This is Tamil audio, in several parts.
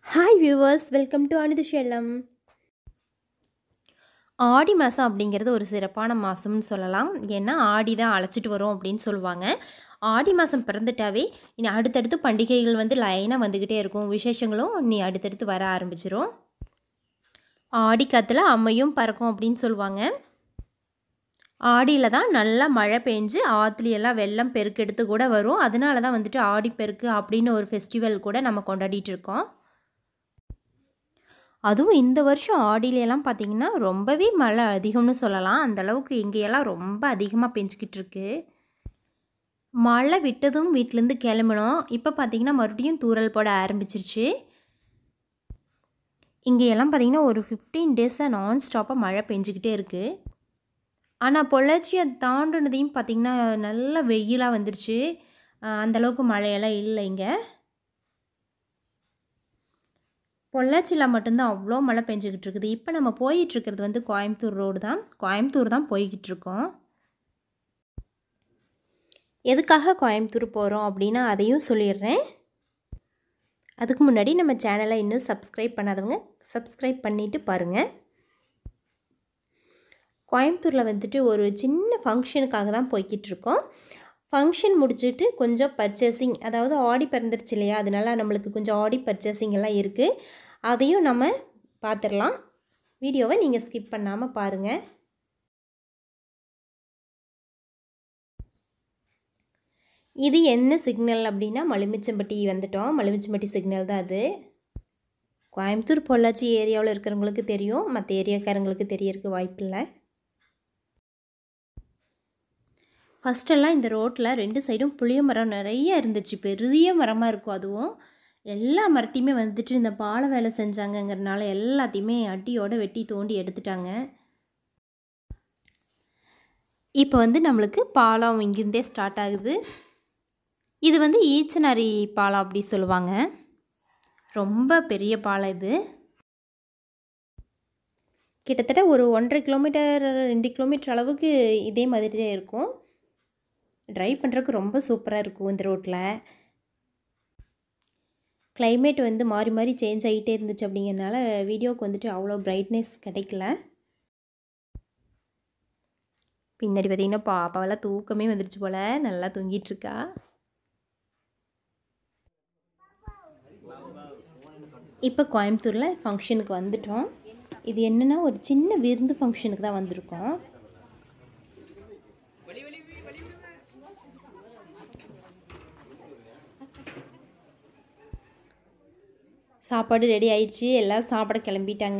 ஹாய் வியூவர்ஸ் வெல்கம் டு அனிது ஷெல்லம் ஆடி மாதம் அப்படிங்கிறது ஒரு சிறப்பான மாதம்னு சொல்லலாம் ஏன்னா ஆடி தான் அழைச்சிட்டு வரும் அப்படின்னு சொல்லுவாங்க ஆடி மாதம் பிறந்துட்டாவே இனி அடுத்தடுத்து பண்டிகைகள் வந்து லைனாக வந்துக்கிட்டே இருக்கும் விசேஷங்களும் நீ அடுத்தடுத்து வர ஆரம்பிச்சிரும் ஆடி காற்றுல அம்மையும் பறக்கும் அப்படின்னு சொல்லுவாங்க ஆடியில் தான் நல்லா மழை பெஞ்சு ஆற்றுலையெல்லாம் வெள்ளம் பெருக்கெடுத்து கூட வரும் அதனால தான் வந்துட்டு ஆடிப்பெருக்கு அப்படின்னு ஒரு ஃபெஸ்டிவல் கூட நம்ம கொண்டாடிட்டு இருக்கோம் அதுவும் இந்த வருஷம் ஆடியிலலாம் பார்த்திங்கன்னா ரொம்பவே மழை அதிகம்னு சொல்லலாம் அந்த அளவுக்கு இங்கேயெல்லாம் ரொம்ப அதிகமாக பெஞ்சிக்கிட்டு இருக்கு மழை விட்டதும் வீட்டிலேருந்து கிளம்பினோம் இப்போ பார்த்திங்கன்னா மறுபடியும் தூறல் போட ஆரம்பிச்சிருச்சு இங்கேயெல்லாம் பார்த்திங்கன்னா ஒரு ஃபிஃப்டீன் டேஸாக நான் ஸ்டாப்பாக மழை பெஞ்சிக்கிட்டே இருக்குது ஆனால் பொள்ளாச்சியை தாண்டினதையும் பார்த்திங்கன்னா நல்ல வெயிலாக வந்துருச்சு அந்தளவுக்கு மழையெல்லாம் இல்லை இங்கே பொள்ளாச்சியில் மட்டும்தான் அவ்வளோ மழை பெஞ்சிக்கிட்டு இருக்குது இப்போ நம்ம போயிட்டுருக்கிறது வந்து கோயம்புத்தூர் ரோடு தான் கோயம்புத்தூர் தான் போய்கிட்டு இருக்கோம் எதுக்காக கோயம்புத்தூர் போகிறோம் அப்படின்னா அதையும் சொல்லிடுறேன் அதுக்கு முன்னாடி நம்ம சேனலை இன்னும் சப்ஸ்கிரைப் பண்ணாதவங்க சப்ஸ்கிரைப் பண்ணிவிட்டு பாருங்கள் கோயம்புத்தூரில் வந்துட்டு ஒரு சின்ன ஃபங்க்ஷனுக்காக தான் போய்கிட்டு இருக்கோம் ஃபங்க்ஷன் முடிச்சுட்டு கொஞ்சம் பர்ச்சேசிங் அதாவது ஆடி பிறந்துருச்சு இல்லையா அதனால நம்மளுக்கு கொஞ்சம் ஆடி பர்ச்சேசிங் எல்லாம் இருக்குது அதையும் நம்ம பார்த்துடலாம் வீடியோவை நீங்கள் ஸ்கிப் பண்ணாமல் பாருங்கள் இது என்ன சிக்னல் அப்படின்னா மலுமிச்சம்பட்டி வந்துட்டோம் மலுமிச்சம்பட்டி சிக்னல் தான் அது கோயம்புத்தூர் பொள்ளாச்சி ஏரியாவில் இருக்கிறவங்களுக்கு தெரியும் மற்ற ஏரியாக்காரங்களுக்கு தெரியறதுக்கு வாய்ப்பில்லை ஃபஸ்ட்டெல்லாம் இந்த ரோட்டில் ரெண்டு சைடும் புளிய மரம் நிறைய இருந்துச்சு பெரிய மரமாக இருக்கும் அதுவும் எல்லா மரத்தையுமே வந்துட்டு இந்த பாலை வேலை செஞ்சாங்கங்கிறனால எல்லாத்தையுமே அடியோடு வெட்டி தோண்டி எடுத்துட்டாங்க இப்போ வந்து நம்மளுக்கு பாலம் இங்கிருந்தே ஸ்டார்ட் ஆகுது இது வந்து ஈச்சனாரி பாலம் அப்படி சொல்லுவாங்க ரொம்ப பெரிய பாலம் இது கிட்டத்தட்ட ஒரு ஒன்றரை கிலோமீட்டர் ரெண்டு கிலோமீட்டர் அளவுக்கு இதே மாதிரி தான் இருக்கும் ட்ரைவ் பண்ணுறதுக்கு ரொம்ப சூப்பராக இருக்கும் இந்த ரோட்டில் கிளைமேட் வந்து மாறி மாறி சேஞ்ச் ஆகிட்டே இருந்துச்சு அப்படிங்கிறனால வீடியோவுக்கு வந்துட்டு அவ்வளோ பிரைட்னஸ் கிடைக்கல பின்னாடி பார்த்திங்கன்னா பாப்பாவெல்லாம் தூக்கமே வந்துடுச்சு போல் நல்லா தூங்கிட்டுருக்கா இப்போ கோயம்புத்தூரில் ஃபங்க்ஷனுக்கு வந்துட்டோம் இது என்னென்னா ஒரு சின்ன விருந்து ஃபங்க்ஷனுக்கு தான் வந்திருக்கோம் சாப்பாடு ரெடி ஆயிடுச்சு எல்லாம் சாப்பிட கிளம்பிட்டாங்க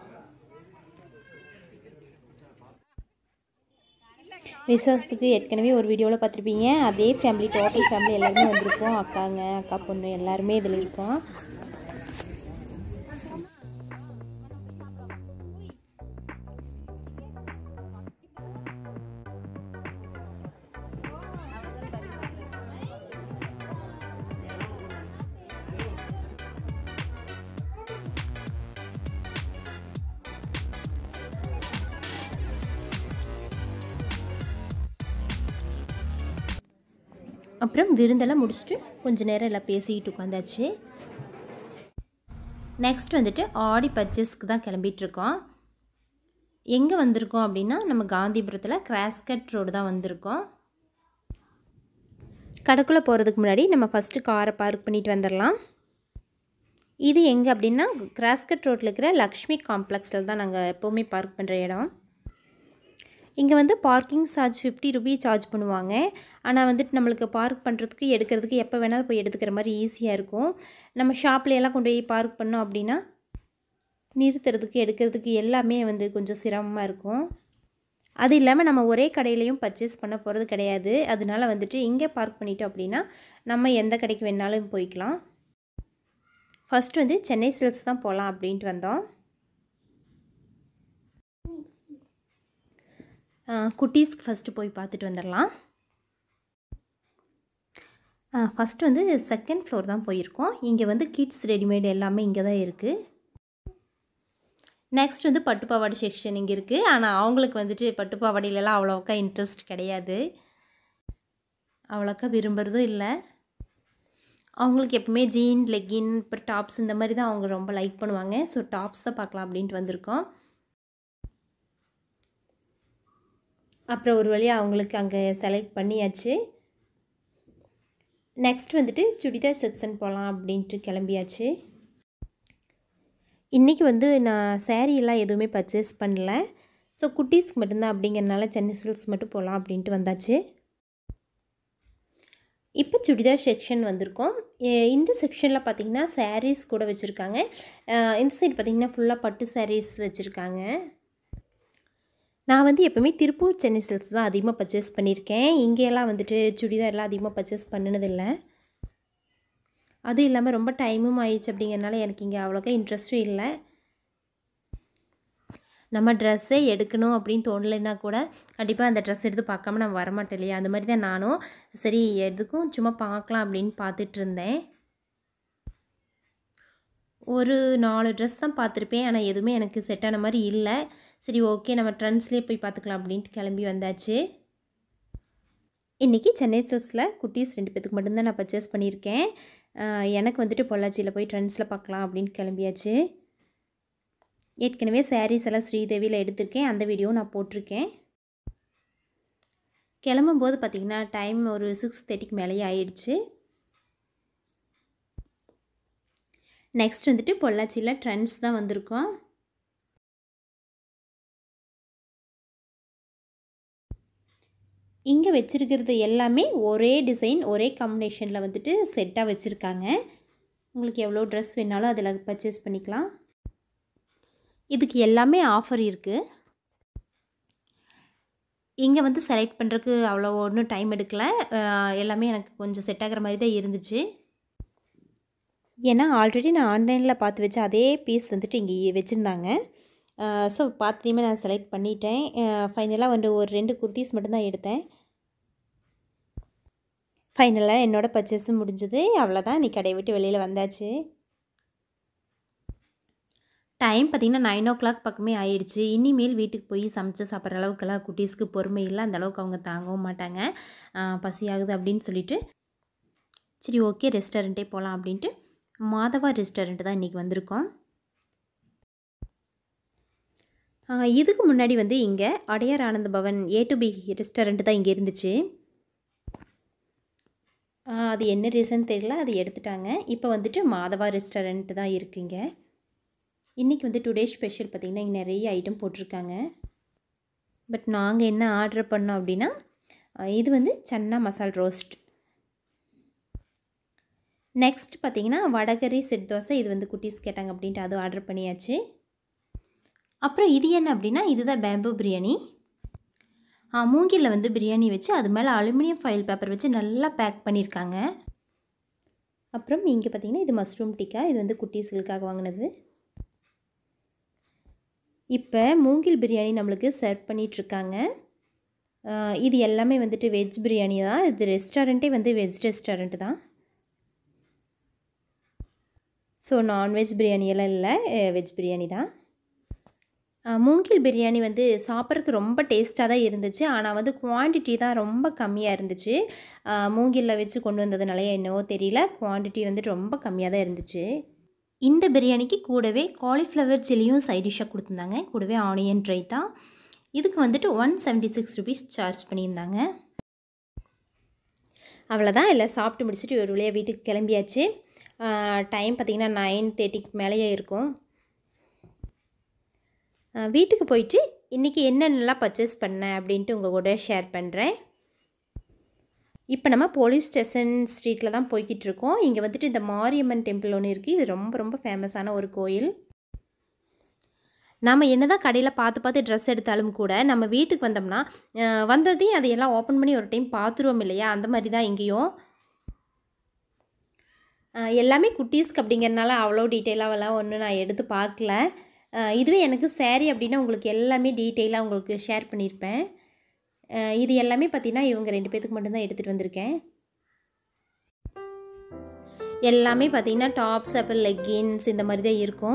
விசேஷத்துக்கு ஏற்கனவே ஒரு வீடியோவில் பார்த்துருப்பீங்க அதே ஃபேமிலி டோட்டல் ஃபேமிலி எல்லாருமே வந்திருக்கோம் அக்காங்க அக்கா பொண்ணு எல்லாருமே இதில் இருக்கோம் அப்புறம் விருந்தெல்லாம் முடிச்சுட்டு கொஞ்ச நேரம் எல்லாம் பேசிக்கிட்டு உட்காந்தாச்சு நெக்ஸ்ட் வந்துட்டு ஆடி பர்ச்சேஸ்க்கு தான் கிளம்பிகிட்ருக்கோம் எங்கே வந்திருக்கோம் அப்படின்னா நம்ம காந்திபுரத்தில் கிராஸ்கட் ரோடு தான் வந்திருக்கோம் கடைக்குள்ளே போகிறதுக்கு முன்னாடி நம்ம ஃபஸ்ட்டு காரை பார்க் பண்ணிட்டு வந்துடலாம் இது எங்கே அப்படின்னா கிராஸ்கட் ரோட்டில் இருக்கிற லக்ஷ்மி காம்ப்ளெக்ஸில் தான் நாங்கள் எப்போவுமே பார்க் பண்ணுற இடம் இங்கே வந்து parking charge fifty rupee charge பண்ணுவாங்க ஆனால் வந்துட்டு நம்மளுக்கு பார்க் பண்ணுறதுக்கு எடுக்கிறதுக்கு எப்போ வேணாலும் போய் எடுத்துக்கிற மாதிரி ஈஸியாக இருக்கும் நம்ம ஷாப்பில் எல்லாம் கொண்டு போய் பார்க் பண்ணோம் அப்படின்னா நிறுத்துறதுக்கு எடுக்கிறதுக்கு எல்லாமே வந்து கொஞ்சம் சிரமமாக இருக்கும் அது இல்லாமல் நம்ம ஒரே கடையிலையும் பர்ச்சேஸ் பண்ண போகிறது கிடையாது அதனால வந்துட்டு இங்கே பார்க் பண்ணிட்டோம் அப்படின்னா நம்ம எந்த கடைக்கு வேணாலும் போய்க்கலாம் ஃபஸ்ட் வந்து சென்னை சில்க்ஸ் தான் போகலாம் அப்படின்ட்டு வந்தோம் குட்டீஸ்க்கு ஃபஸ்ட்டு போய் பார்த்துட்டு வந்துடலாம் ஃபஸ்ட்டு வந்து செகண்ட் ஃப்ளோர் தான் போயிருக்கோம் இங்கே வந்து கிட்ஸ் ரெடிமேட் எல்லாமே இங்கே தான் இருக்குது நெக்ஸ்ட் வந்து பட்டுப்பாவாடை செக்ஷன் இங்கே இருக்குது ஆனால் அவங்களுக்கு வந்துட்டு பட்டுப்பாவாடையிலலாம் அவ்வளோக்கா இன்ட்ரெஸ்ட் கிடையாது அவ்வளோக்கா விரும்புகிறதும் இல்லை அவங்களுக்கு எப்பவுமே ஜீன் லெக்கின் அப்புறம் டாப்ஸ் இந்த மாதிரி தான் அவங்க ரொம்ப லைக் பண்ணுவாங்க ஸோ டாப்ஸ் தான் பார்க்கலாம் அப்படின்ட்டு வந்திருக்கோம் அப்புறம் ஒரு வழியாக அவங்களுக்கு அங்கே செலக்ட் பண்ணியாச்சு நெக்ஸ்ட் வந்துட்டு சுடிதார் செக்ஷன் போகலாம் அப்படின்ட்டு கிளம்பியாச்சு இன்றைக்கி வந்து நான் சேரீ எல்லாம் எதுவுமே பர்ச்சேஸ் பண்ணல ஸோ குட்டீஸ்க்கு மட்டும்தான் அப்படிங்கிறனால சென்னை சில்க்ஸ் மட்டும் போகலாம் அப்படின்ட்டு வந்தாச்சு இப்போ சுடிதார் செக்ஷன் வந்திருக்கோம் இந்த செக்ஷனில் பார்த்திங்கன்னா சாரீஸ் கூட வச்சுருக்காங்க இந்த சைடு பார்த்திங்கன்னா ஃபுல்லாக பட்டு சாரீஸ் வச்சுருக்காங்க நான் வந்து எப்போவுமே திருப்பூர் சென்னை சில்க்ஸ் தான் அதிகமாக பர்ச்சேஸ் பண்ணியிருக்கேன் இங்கேயெல்லாம் வந்துட்டு சுடிதார்லாம் அதிகமாக பர்ச்சேஸ் பண்ணினதில்லை அதுவும் இல்லாமல் ரொம்ப டைமும் ஆயிடுச்சு அப்படிங்கிறனால எனக்கு இங்கே அவ்வளோக்கா இன்ட்ரெஸ்ட்டும் இல்லை நம்ம ட்ரெஸ்ஸே எடுக்கணும் அப்படின்னு தோணலைன்னா கூட கண்டிப்பாக அந்த ட்ரெஸ் எடுத்து பார்க்காம நான் வரமாட்டேன் இல்லையா அந்த மாதிரி தான் நானும் சரி எதுக்கும் சும்மா பார்க்கலாம் அப்படின்னு பார்த்துட்டு இருந்தேன் ஒரு நாலு ட்ரெஸ் தான் பார்த்துருப்பேன் ஆனால் எதுவுமே எனக்கு செட் ஆன மாதிரி இல்லை சரி ஓகே நம்ம ட்ரெண்ட்ஸ்லேயே போய் பார்த்துக்கலாம் அப்படின்ட்டு கிளம்பி வந்தாச்சு இன்றைக்கி சென்னை சில்க்ஸில் குட்டீஸ் ரெண்டு பேத்துக்கு மட்டும்தான் நான் பர்ச்சேஸ் பண்ணியிருக்கேன் எனக்கு வந்துட்டு பொள்ளாச்சியில் போய் ட்ரெண்ட்ஸில் பார்க்கலாம் அப்படின்னு கிளம்பியாச்சு ஏற்கனவே சாரீஸ் எல்லாம் ஸ்ரீதேவியில் எடுத்திருக்கேன் அந்த வீடியோவும் நான் போட்டிருக்கேன் கிளம்பும்போது பார்த்திங்கன்னா டைம் ஒரு சிக்ஸ் தேர்ட்டிக்கு மேலேயே ஆயிடுச்சு நெக்ஸ்ட் வந்துட்டு பொள்ளாச்சியில் ட்ரெண்ட்ஸ் தான் வந்திருக்கோம் இங்கே வச்சுருக்கிறது எல்லாமே ஒரே டிசைன் ஒரே காம்பினேஷனில் வந்துட்டு செட்டாக வச்சுருக்காங்க உங்களுக்கு எவ்வளோ ட்ரெஸ் வேணாலும் அதில் பர்ச்சேஸ் பண்ணிக்கலாம் இதுக்கு எல்லாமே ஆஃபர் இருக்குது இங்கே வந்து செலக்ட் பண்ணுறதுக்கு அவ்வளோ ஒன்றும் டைம் எடுக்கலை எல்லாமே எனக்கு கொஞ்சம் செட் ஆகிற மாதிரி தான் இருந்துச்சு ஏன்னா ஆல்ரெடி நான் ஆன்லைனில் பார்த்து வச்ச அதே பீஸ் வந்துட்டு இங்கே வச்சுருந்தாங்க ஸோ பார்த்துலையுமே நான் செலக்ட் பண்ணிட்டேன் ஃபைனலாக வந்து ஒரு ரெண்டு குர்த்திஸ் மட்டும்தான் எடுத்தேன் ஃபைனலாக என்னோடய பர்ச்சேஸும் முடிஞ்சது அவ்வளோதான் நீ கடையை விட்டு வெளியில் வந்தாச்சு டைம் பார்த்திங்கன்னா நைன் ஓ கிளாக் பக்கமே ஆயிடுச்சு இனிமேல் வீட்டுக்கு போய் சமைச்சு சாப்பிட்ற அளவுக்கெல்லாம் குட்டீஸ்க்கு பொறுமை இல்லை அந்த அளவுக்கு அவங்க தாங்கவும் மாட்டாங்க பசி ஆகுது அப்படின்னு சொல்லிட்டு சரி ஓகே ரெஸ்டாரண்ட்டே போகலாம் அப்படின்ட்டு மாதவா ரெஸ்டாரண்ட் தான் இன்றைக்கி வந்திருக்கோம் இதுக்கு முன்னாடி வந்து இங்கே Adyar Ananda Bhavan A to B restaurant தான் இங்கே இருந்துச்சு அது என்ன ரீசன் தெரியல அது எடுத்துட்டாங்க இப்போ வந்துட்டு மாதவா ரெஸ்டாரண்ட் தான் இருக்குங்க இன்றைக்கி வந்து டுடே ஸ்பெஷல் பார்த்திங்கன்னா இங்கே நிறைய ஐட்டம் போட்டிருக்காங்க பட் நாங்கள் என்ன ஆர்டர் பண்ணோம் அப்படின்னா இது வந்து சன்னா மசால் ரோஸ்ட் நெக்ஸ்ட் பார்த்திங்கன்னா வடகரி செட் தோசை இது வந்து குட்டீஸ் கேட்டாங்க அப்படின்ட்டு அதுவும் ஆர்டர் பண்ணியாச்சு அப்புறம் இது என்ன அப்படின்னா இதுதான் பேம்பு பிரியாணி மூங்கிலில் வந்து பிரியாணி வச்சு அது மேலே அலுமினியம் ஃபைல் பேப்பர் வச்சு நல்லா பேக் பண்ணியிருக்காங்க அப்புறம் இங்கே பார்த்திங்கன்னா இது மஷ்ரூம் டிக்கா இது வந்து குட்டீஸ்களுக்காக வாங்கினது இப்போ மூங்கில் பிரியாணி நம்மளுக்கு சர்வ் பண்ணிகிட்ருக்காங்க இது எல்லாமே வந்துட்டு வெஜ் பிரியாணி தான் இது ரெஸ்டாரண்ட்டே வந்து வெஜ் ரெஸ்டாரண்ட் தான் ஸோ நான்வெஜ் பிரியாணியெல்லாம் இல்லை வெஜ் பிரியாணி தான் மூங்கில் பிரியாணி வந்து சாப்பிட்றதுக்கு ரொம்ப டேஸ்ட்டாக தான் இருந்துச்சு ஆனால் வந்து குவான்டிட்டி தான் ரொம்ப கம்மியாக இருந்துச்சு மூங்கிலில் வச்சு கொண்டு வந்ததுனால என்னவோ தெரியல குவான்டிட்டி வந்துட்டு ரொம்ப கம்மியாக தான் இருந்துச்சு இந்த பிரியாணிக்கு கூடவே காலிஃப்ளவர் சில்லியும் சைட் டிஷ்ஷாக கொடுத்துருந்தாங்க கூடவே ஆனியன் ரைத்தா இதுக்கு வந்துட்டு one seventy six rupees charge பண்ணியிருந்தாங்க அவ்வளோதான் எல்லாம் சாப்பிட்டு முடிச்சுட்டு ஒரு வழியாக வீட்டுக்கு கிளம்பியாச்சு டைம் பார்த்திங்கன்னா நைன் தேர்ட்டிக்கு மேலேயே இருக்கும் வீட்டுக்கு போயிட்டு இன்றைக்கி என்னென்னலாம் பர்ச்சேஸ் பண்ணேன் அப்படின்ட்டு உங்கள் கூட ஷேர் பண்ணுறேன் இப்போ நம்ம போலீஸ் ஸ்டேஷன் ஸ்ட்ரீட்டில் தான் போய்கிட்டு இருக்கோம் இங்கே வந்துட்டு இந்த மாரியம்மன் டெம்பிள் ஒன்று இருக்குது இது ரொம்ப ரொம்ப ஃபேமஸான ஒரு கோயில் நம்ம என்ன தான் கடையில் பார்த்து பார்த்து ட்ரெஸ் எடுத்தாலும் கூட நம்ம வீட்டுக்கு வந்தோம்னா வந்ததையும் அதையெல்லாம் ஓப்பன் பண்ணி ஒரு டைம் பார்த்துருவோம் இல்லையா அந்த மாதிரி தான் இங்கேயும் எல்லாமே குட்டீஸ்க்கு அப்படிங்கிறனால அவ்வளோ டீட்டெயிலாகலாம் ஒன்றும் நான் எடுத்து பார்க்கல இதுவே எனக்கு சேரீ அப்படின்னா உங்களுக்கு எல்லாமே டீட்டெயிலாக உங்களுக்கு ஷேர் பண்ணியிருப்பேன் இது எல்லாமே பார்த்தீங்கன்னா இவங்க ரெண்டு பேத்துக்கு மட்டும்தான் எடுத்துகிட்டு வந்திருக்கேன் எல்லாமே பார்த்தீங்கன்னா டாப்ஸ் அப்புறம் லெக்கின்ஸ் இந்த மாதிரி தான் இருக்கும்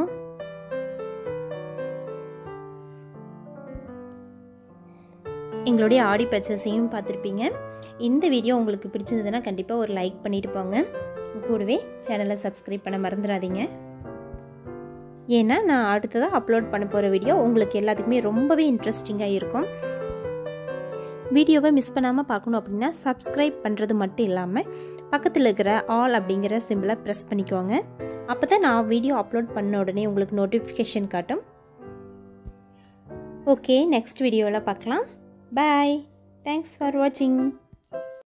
எங்களுடைய ஆடி பர்ச்சேஸையும் பார்த்துருப்பீங்க இந்த வீடியோ உங்களுக்கு பிடிச்சிருந்ததுன்னா கண்டிப்பாக ஒரு லைக் பண்ணிட்டு போங்க கூடவே சேனலை சப்ஸ்கிரைப் பண்ண மறந்துடாதீங்க ஏன்னா நான் அடுத்ததாக அப்லோட் பண்ண போகிற வீடியோ உங்களுக்கு எல்லாத்துக்குமே ரொம்பவே இன்ட்ரெஸ்டிங்காக இருக்கும் வீடியோவை மிஸ் பண்ணாமல் பார்க்கணும் அப்படின்னா சப்ஸ்கிரைப் பண்ணுறது மட்டும் இல்லாமல் பக்கத்தில் இருக்கிற ஆல் அப்படிங்கிற சிம்பிளை ப்ரெஸ் பண்ணிக்கோங்க அப்போ தான் நான் வீடியோ அப்லோட் பண்ண உடனே உங்களுக்கு நோட்டிஃபிகேஷன் காட்டும் ஓகே நெக்ஸ்ட் வீடியோவில் பார்க்கலாம் பாய் தேங்க்ஸ் ஃபார் வாட்சிங்